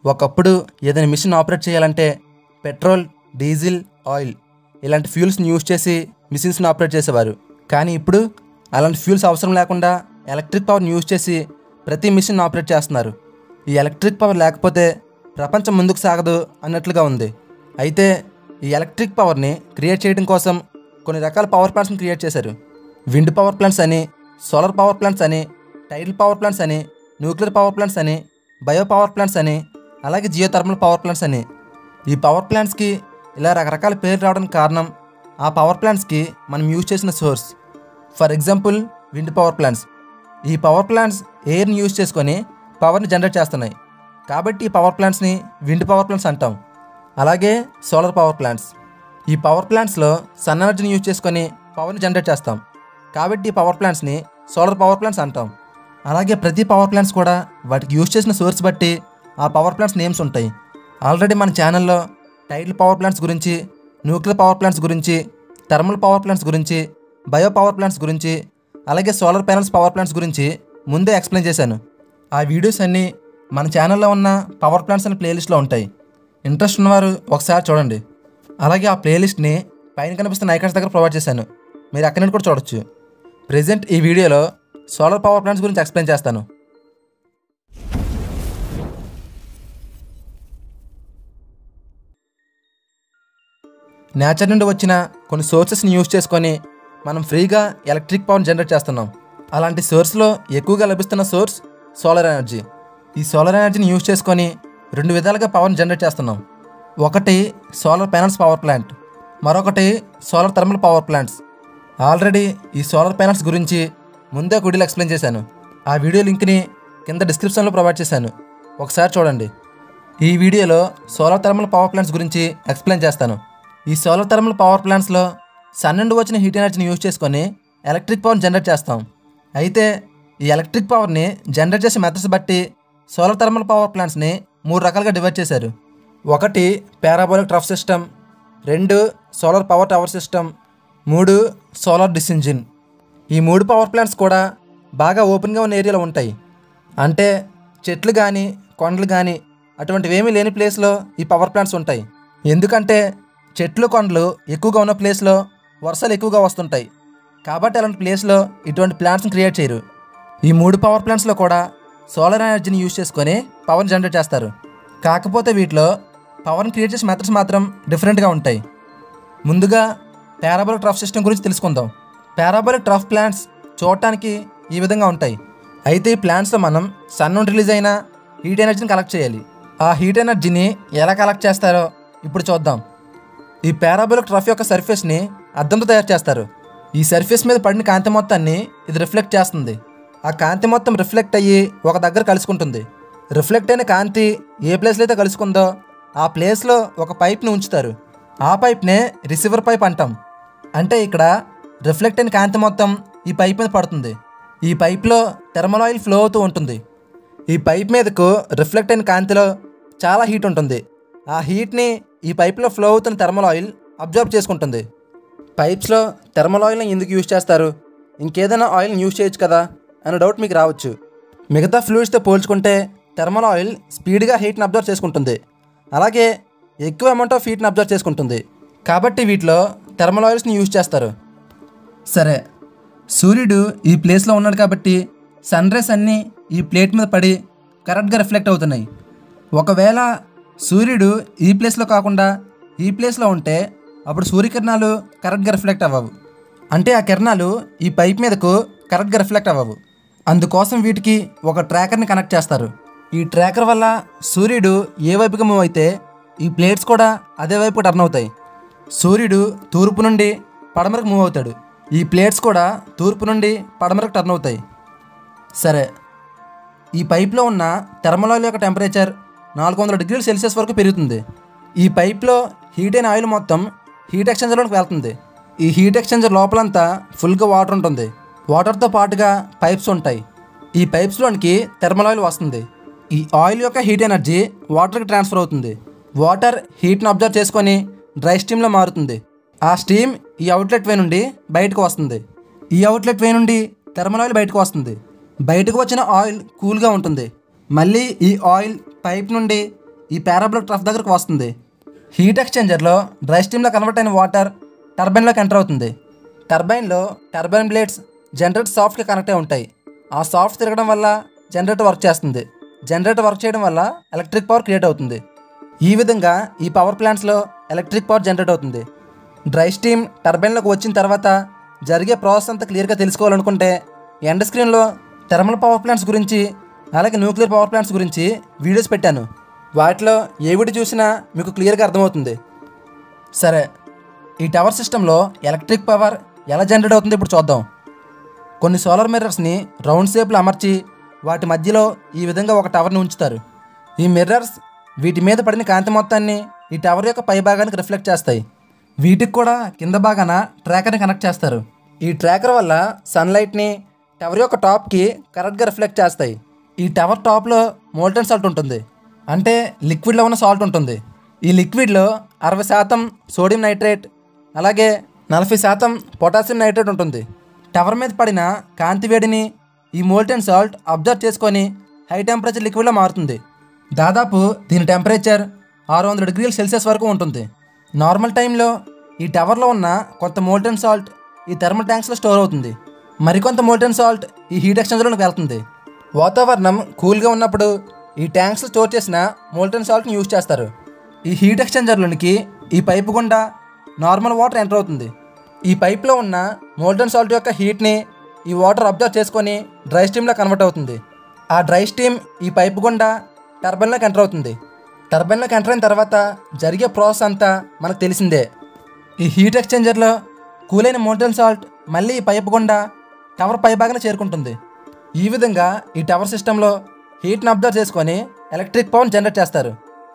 ఒకప్పుడు ఏదైనా machine operate చేయాలంటే పెట్రోల్ డీజిల్ ఆయిల్ ఇలాంటి ఫ్యూల్స్ని యూజ్ చేసి మిషన్స్ని ఆపరేట్ చేసేవారు కానీ ఇప్పుడు అలాంటి ఫ్యూల్స్ అవసరం లేకుండా ఎలక్ట్రిక్ పవర్ని యూజ్ చేసి ప్రతి మిషన్ ఆపరేట్ చేస్తున్నారు ఈ ఎలక్ట్రిక్ పవర్ లేకపోతే ప్రపంచం ముందుకు సాగదు అన్నట్లుగా ఉంది అయితే ఈ ఎలక్ట్రిక్ పవర్ని క్రియేట్ చేయడం కోసం కొన్ని రకాల పవర్ ప్లాంట్స్ని క్రియేట్ చేశారు విండ్ పవర్ ప్లాంట్స్ అని సోలార్ పవర్ ప్లాంట్స్ అని టైడల్ పవర్ ప్లాంట్స్ అని న్యూక్లియర్ పవర్ ప్లాంట్స్ అని బయో పవర్ ప్లాంట్స్ అని అలాగే జియో థర్మల్ పవర్ ప్లాంట్స్ అని ఈ పవర్ ప్లాంట్స్కి ఇలా రకరకాల పేర్లు రావడానికి కారణం ఆ పవర్ ప్లాంట్స్కి మనం యూజ్ చేసిన source for example wind power plants ఈ పవర్ ప్లాంట్స్ ఎయిర్ని యూజ్ చేసుకొని పవర్ని జనరేట్ చేస్తున్నాయి కాబట్టి ఈ పవర్ ప్లాంట్స్ని విండ్ పవర్ ప్లాంట్స్ అంటాం అలాగే సోలార్ పవర్ ప్లాంట్స్ ఈ పవర్ ప్లాంట్స్లో సన్ ఎనర్జీని యూజ్ చేసుకొని పవర్ని జనరేట్ చేస్తాం కాబట్టి ఈ పవర్ ప్లాంట్స్ని సోలార్ పవర్ ప్లాంట్స్ అంటాం అలాగే ప్రతి పవర్ ప్లాంట్స్ కూడా వాటికి యూజ్ చేసిన సోర్స్ బట్టి ఆ పవర్ ప్లాంట్స్ నేమ్స్ ఉంటాయి ఆల్రెడీ మన ఛానల్లో టైటిల్ పవర్ ప్లాంట్స్ గురించి న్యూక్లియర్ పవర్ ప్లాంట్స్ గురించి థర్మల్ పవర్ ప్లాంట్స్ గురించి బయో పవర్ ప్లాంట్స్ గురించి అలాగే సోలార్ ప్యానల్స్ పవర్ ప్లాంట్స్ గురించి ముందే ఎక్స్ప్లెయిన్ చేశాను ఆ వీడియోస్ అన్నీ మన ఛానల్లో ఉన్న పవర్ ప్లాంట్స్ అనే ప్లేలిస్ట్లో ఉంటాయి ఇంట్రెస్ట్ ఉన్నవారు ఒకసారి చూడండి అలాగే ఆ ప్లేలిస్ట్ని పైన కనిపిస్తున్న ఐకాన్స్ దగ్గర ప్రొవైడ్ చేశాను మీరు అక్కడి నుండి కూడా చూడొచ్చు ప్రజెంట్ ఈ వీడియోలో సోలార్ పవర్ ప్లాంట్స్ గురించి ఎక్స్ప్లెయిన్ చేస్తాను నేచర్ నుండి వచ్చిన కొన్ని సోర్సెస్ని యూజ్ చేసుకొని మనం ఫ్రీగా ఎలక్ట్రిక్ పవర్ జనరేట్ చేస్తున్నాం అలాంటి సోర్స్లో ఎక్కువగా లభిస్తున్న సోర్స్ సోలార్ ఎనర్జీ ఈ సోలార్ ఎనర్జీని యూజ్ చేసుకొని రెండు విధాలుగా పవర్ని జనరేట్ చేస్తున్నాం ఒకటి సోలార్ ప్యానల్స్ పవర్ ప్లాంట్ మరొకటి solar thermal power plants already ఈ సోలార్ ప్యానల్స్ గురించి ముందే వీడియోలో ఎక్స్ప్లెయిన్ చేశాను ఆ వీడియో లింక్ని కింద డిస్క్రిప్షన్లో ప్రొవైడ్ చేశాను ఒకసారి చూడండి ఈ వీడియోలో సోలార్ థర్మల్ పవర్ ప్లాంట్స్ గురించి ఎక్స్ప్లెయిన్ చేస్తాను ఈ సోలార్ థర్మల్ పవర్ ప్లాంట్స్లో సన్ నుండి వచ్చిన హీట్ ఎనర్జీని యూజ్ చేసుకొని ఎలక్ట్రిక్ పవర్ జనరేట్ చేస్తాం అయితే ఈ ఎలక్ట్రిక్ పవర్ని జనరేట్ చేసే మెథడ్స్ బట్టి సోలార్ థర్మల్ పవర్ ప్లాంట్స్ని మూడు రకాలుగా డివైడ్ చేశారు ఒకటి పారాబోలిక్ ట్రఫ్ సిస్టమ్ రెండు సోలార్ పవర్ టవర్ సిస్టమ్ మూడు సోలార్ డిస్ ఇంజిన్ ఈ మూడు పవర్ ప్లాంట్స్ కూడా బాగా ఓపెన్గా ఉన్న ఏరియాలో ఉంటాయి అంటే చెట్లు కానీ కొండలు కానీ అటువంటివి ఏమీ లేని ప్లేస్లో ఈ పవర్ ప్లాంట్స్ ఉంటాయి ఎందుకంటే చెట్లు కొండలు ఎక్కువగా ఉన్న ప్లేస్లో వర్షాలు ఎక్కువగా వస్తుంటాయి కాబట్టి అలాంటి ప్లేస్లో ఇటువంటి ప్లాంట్స్ని క్రియేట్ చేయరు ఈ మూడు పవర్ ప్లాంట్స్లో కూడా సోలార్ ఎనర్జీని యూజ్ చేసుకొని పవర్ని జనరేట్ చేస్తారు కాకపోతే వీటిలో పవర్ని క్రియేట్ చేసే మెథడ్స్ మాత్రం డిఫరెంట్గా ఉంటాయి ముందుగా పారాబోలిక్ ట్రఫ్ సిస్టమ్ గురించి తెలుసుకుందాం పారాబోలిక్ ట్రఫ్ ప్లాంట్స్ చూడటానికి ఈ విధంగా ఉంటాయి అయితే ఈ ప్లాంట్స్లో మనం సన్ నుండి రిలీజ్ అయిన హీట్ ఎనర్జీని కలెక్ట్ చేయాలి ఆ హీట్ ఎనర్జీని ఎలా కలెక్ట్ చేస్తారో ఇప్పుడు చూద్దాం ఈ పారాబోలిక్ ట్రఫ్ యొక్క సర్ఫేస్ని అద్దంతో తయారు చేస్తారు ఈ సర్ఫేస్ మీద పడిన కాంతి మొత్తాన్ని ఇది రిఫ్లెక్ట్ చేస్తుంది ఆ కాంతి మొత్తం రిఫ్లెక్ట్ అయ్యి ఒక దగ్గర కలుసుకుంటుంది రిఫ్లెక్ట్ అయిన కాంతి ఏ ప్లేస్లో అయితే కలుసుకుందో ఆ ప్లేస్లో ఒక పైప్ని ఉంచుతారు ఆ పైప్నే రిసీవర్ పైప్ అంటాం అంటే ఇక్కడ రిఫ్లెక్ట్ అయిన కాంతి మొత్తం ఈ పైప్ మీద పడుతుంది ఈ పైప్లో థర్మల్ ఆయిల్ ఫ్లో అవుతూ ఉంటుంది ఈ పైప్ మీదకు రిఫ్లెక్ట్ అయిన కాంతిలో చాలా హీట్ ఉంటుంది ఆ హీట్ని ఈ పైప్లో ఫ్లో అవుతున్న థర్మల్ ఆయిల్ అబ్జర్వ్ చేసుకుంటుంది పైప్స్లో థర్మల్ ఆయిల్ని ఎందుకు యూజ్ చేస్తారు ఇంకేదైనా ఆయిల్ని యూజ్ చేయొచ్చు కదా అనే డౌట్ మీకు రావచ్చు మిగతా ఫ్లూయిడ్స్తో పోల్చుకుంటే థర్మల్ ఆయిల్ స్పీడ్గా హీట్ని అబ్జర్వ్ చేసుకుంటుంది అలాగే ఎక్కువ అమౌంట్ ఆఫ్ హీట్ని అబ్జర్వ్ చేసుకుంటుంది కాబట్టి వీటిలో థర్మల్ ఆయిల్స్ని యూజ్ చేస్తారు సరే సూర్యుడు ఈ ప్లేస్లో ఉన్నాడు కాబట్టి సన్ రేస్ అన్నీ ఈ ప్లేట్ మీద పడి కరెక్ట్గా రిఫ్లెక్ట్ అవుతున్నాయి ఒకవేళ సూర్యుడు ఈ ప్లేస్లో కాకుండా ఈ ప్లేస్లో ఉంటే అప్పుడు సూర్యకిరణాలు కరెక్ట్గా రిఫ్లెక్ట్ అవ్వవు అంటే ఆ కిరణాలు ఈ పైప్ మీదకు కరెక్ట్గా రిఫ్లెక్ట్ అవ్వవు అందుకోసం వీటికి ఒక ట్రాకర్ని కనెక్ట్ చేస్తారు ఈ ట్రాకర్ వల్ల సూర్యుడు ఏ వైపుకి మూవ్ అయితే ఈ ప్లేట్స్ కూడా అదే వైపు టర్న్ అవుతాయి సూర్యుడు తూర్పు నుండి పడమరకు మూవ్ అవుతాడు ఈ ప్లేట్స్ కూడా తూర్పు నుండి పడమరకు టర్న్ అవుతాయి సరే ఈ పైప్లో ఉన్న థర్మల్ ఆయిల్ యొక్క టెంపరేచర్ నాలుగు వందల డిగ్రీల సెల్సియస్ వరకు పెరుగుతుంది ఈ పైప్లో హీట్ అయిన ఆయిల్ మొత్తం హీట్ ఎక్స్చేంజర్లోకి వెళ్తుంది ఈ హీట్ ఎక్స్చేంజర్ లోపలంతా ఫుల్గా వాటర్ ఉంటుంది వాటర్తో పాటుగా పైప్స్ ఉంటాయి ఈ పైప్స్లోనికి థర్మల్ ఆయిల్ వస్తుంది ఈ ఆయిల్ యొక్క హీట్ ఎనర్జీ వాటర్కి ట్రాన్స్ఫర్ అవుతుంది వాటర్ హీట్ని అబ్జర్వ్ చేసుకొని డ్రై స్టీమ్లో మారుతుంది ఆ స్టీమ్ ఈ అవుట్లెట్ వే నుండి బయటకు వస్తుంది ఈ అవుట్లెట్ వే నుండి థర్మల్ ఆయిల్ బయటకు వస్తుంది బయటకు వచ్చిన ఆయిల్ కూల్గా ఉంటుంది మళ్ళీ ఈ ఆయిల్ పైప్ నుండి ఈ పారాబులిక్ ట్రఫ్ దగ్గరకు వస్తుంది హీట్ ఎక్స్చేంజర్లో డ్రై స్టీమ్లో కన్వర్ట్ అయిన వాటర్ టర్బైన్లోకి ఎంటర్ అవుతుంది టర్బైన్లో టర్బైన్ బ్లేడ్స్ జనరేటర్ సాఫ్ట్కి కనెక్ట్ అయి ఉంటాయి ఆ సాఫ్ట్ తిరగడం వల్ల జనరేటర్ వర్క్ చేస్తుంది జనరేటర్ వర్క్ చేయడం వల్ల ఎలక్ట్రిక్ పవర్ క్రియేట్ అవుతుంది ఈ విధంగా ఈ పవర్ ప్లాంట్స్లో ఎలక్ట్రిక్ పవర్ జనరేట్ అవుతుంది డ్రై స్టీమ్ టర్బైన్లోకి వచ్చిన తర్వాత జరిగే ప్రాసెస్ అంతా క్లియర్గా తెలుసుకోవాలనుకుంటే ఎండ్ స్క్రీన్లో థెర్మల్ పవర్ ప్లాంట్స్ గురించి అలాగే న్యూక్లియర్ పవర్ ప్లాంట్స్ గురించి వీడియోస్ పెట్టాను వాటిలో ఏ వీడియో చూసినా మీకు క్లియర్గా అర్థమవుతుంది సరే ఈ టవర్ సిస్టంలో ఎలక్ట్రిక్ పవర్ ఎలా జనరేట్ అవుతుందో ఇప్పుడు చూద్దాం కొన్ని సోలార్ మిర్రర్స్ని రౌండ్ షేప్లో అమర్చి వాటి మధ్యలో ఈ విధంగా ఒక టవర్ని ఉంచుతారు ఈ మిర్రర్స్ వీటి మీద పడిన కాంతి మొత్తాన్ని ఈ టవర్ యొక్క పై భాగానికి రిఫ్లెక్ట్ చేస్తాయి వీటికి కూడా కింద భాగాన ట్రాకర్ని కనెక్ట్ చేస్తారు ఈ ట్రాకర్ వల్ల సన్లైట్ని టవర్ యొక్క టాప్కి కరెక్ట్గా రిఫ్లెక్ట్ చేస్తాయి ఈ టవర్ టాప్లో మోల్టన్ సాల్ట్ ఉంటుంది అంటే లిక్విడ్లో ఉన్న సాల్ట్ ఉంటుంది ఈ లిక్విడ్లో అరవై శాతం సోడియం నైట్రేట్ అలాగే నలభై శాతం పొటాషియం నైట్రేట్ ఉంటుంది టవర్ మీద పడిన కాంతి వేడిని ఈ మోల్టెన్ సాల్ట్ అబ్జర్వ్ చేసుకొని హై టెంపరేచర్ లిక్విడ్లో మారుతుంది దాదాపు దీని టెంపరేచర్ ఆరు వందల డిగ్రీల సెల్సియస్ వరకు ఉంటుంది నార్మల్ టైంలో ఈ టవర్లో ఉన్న కొంత మోల్టెన్ సాల్ట్ ఈ థర్మల్ ట్యాంక్స్లో స్టోర్ అవుతుంది మరికొంత మోల్టెన్ సాల్ట్ ఈ హీట్ ఎక్స్చేంజర్లోకి వెళ్తుంది వాతావరణం కూల్గా ఉన్నప్పుడు ఈ ట్యాంక్స్లో స్టోర్ చేసిన మోల్టెన్ సాల్ట్ని యూజ్ చేస్తారు ఈ హీట్ ఎక్స్చేంజర్లోనికి ఈ పైపు గుండా నార్మల్ వాటర్ ఎంటర్ అవుతుంది ఈ పైప్లో ఉన్న మోల్టన్ సాల్ట్ యొక్క హీట్ని ఈ వాటర్ అబ్జర్వ్ చేసుకొని డ్రై స్టీమ్లో కన్వర్ట్ అవుతుంది ఆ డ్రై స్టీమ్ ఈ పైపు గుండా టర్బైన్లోకి ఎంటర్ అవుతుంది టర్బైన్లోకి ఎంటర్ అయిన తర్వాత జరిగే ప్రాసెస్ అంతా మనకు తెలిసిందే ఈ హీట్ ఎక్స్చేంజర్లో కూలైన మోల్టన్ సాల్ట్ మళ్ళీ ఈ పైపు గుండా టవర్ పై భాగాన చేరుకుంటుంది ఈ విధంగా ఈ టవర్ సిస్టంలో హీట్ని అబ్జర్వ్ చేసుకొని ఎలక్ట్రిక్ పవర్ జనరేట్ చేస్తారు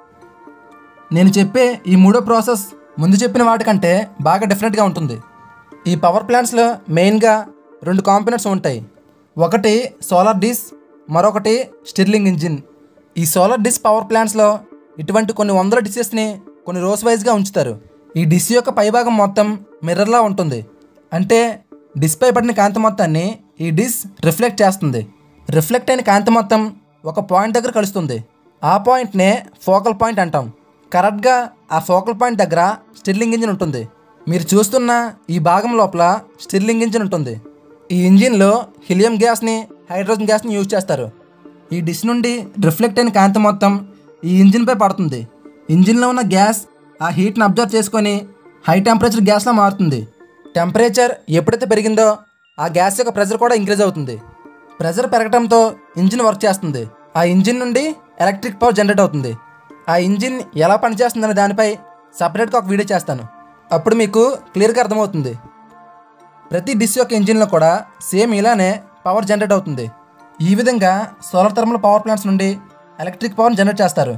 నేను చెప్పే ఈ మూడో ప్రాసెస్ ముందు చెప్పిన వాటికంటే బాగా డిఫరెంట్గా ఉంటుంది ఈ పవర్ ప్లాంట్స్లో మెయిన్గా రెండు కాంపోనెంట్స్ ఉంటాయి ఒకటి సోలార్ డిస్ మరొకటి స్టిర్లింగ్ ఇంజిన్ ఈ సోలార్ డిస్ పవర్ ప్లాంట్స్లో ఇటువంటి కొన్ని వందల డిషెస్ని కొన్ని రోస్ వైజ్గా ఉంచుతారు ఈ డిష్ యొక్క పైభాగం మొత్తం మిర్రర్లా ఉంటుంది అంటే డిస్పై పడిన కాంతి మొత్తాన్ని ఈ డిష్ రిఫ్లెక్ట్ చేస్తుంది రిఫ్లెక్ట్ అయిన కాంతి మొత్తం ఒక పాయింట్ దగ్గర కలుస్తుంది ఆ పాయింట్నే ఫోకల్ పాయింట్ అంటాం కరెక్ట్గా ఆ ఫోకల్ పాయింట్ దగ్గర స్టిర్లింగ్ ఇంజిన్ ఉంటుంది మీరు చూస్తున్న ఈ భాగం లోపల స్టిర్లింగ్ ఇంజిన్ ఉంటుంది ఈ ఇంజిన్లో హీలియం గ్యాస్ని హైడ్రోజన్ గ్యాస్ని యూజ్ చేస్తారు ఈ డిష్ నుండి రిఫ్లెక్ట్ అయిన కాంతి మొత్తం ఈ ఇంజిన్పై పడుతుంది ఇంజిన్లో ఉన్న గ్యాస్ ఆ హీట్ని అబ్జర్వ్ చేసుకొని హై టెంపరేచర్ గ్యాస్లో మారుతుంది టెంపరేచర్ ఎప్పుడైతే పెరిగిందో ఆ గ్యాస్ యొక్క ప్రెజర్ కూడా ఇంక్రీజ్ అవుతుంది ప్రెజర్ పెరగడంతో ఇంజిన్ వర్క్ చేస్తుంది ఆ ఇంజిన్ నుండి ఎలక్ట్రిక్ పవర్ జనరేట్ అవుతుంది ఆ ఇంజిన్ ఎలా పనిచేస్తుందనే దానిపై సపరేట్గా ఒక వీడియో చేస్తాను అప్పుడు మీకు క్లియర్గా అర్థమవుతుంది ప్రతి డిష్ యొక్క ఇంజిన్లో కూడా సేమ్ ఇలానే పవర్ జనరేట్ అవుతుంది ఈ విధంగా సోలార్ థర్మల్ పవర్ ప్లాంట్స్ నుండి ఎలక్ట్రిక్ పవర్ జనరేట్ చేస్తారు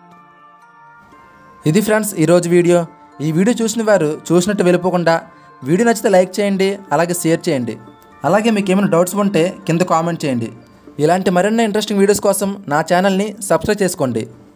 ఇది ఫ్రెండ్స్ ఈరోజు వీడియో ఈ వీడియో చూసిన వారు చూసినట్టు వెళ్ళిపోకుండా వీడియో నచ్చితే లైక్ చేయండి అలాగే షేర్ చేయండి అలాగే మీకు ఏమైనా డౌట్స్ ఉంటే కింద కామెంట్ చేయండి ఇలాంటి మరిన్ని ఇంట్రెస్టింగ్ వీడియోస్ కోసం నా ఛానల్ని సబ్స్క్రైబ్ చేసుకోండి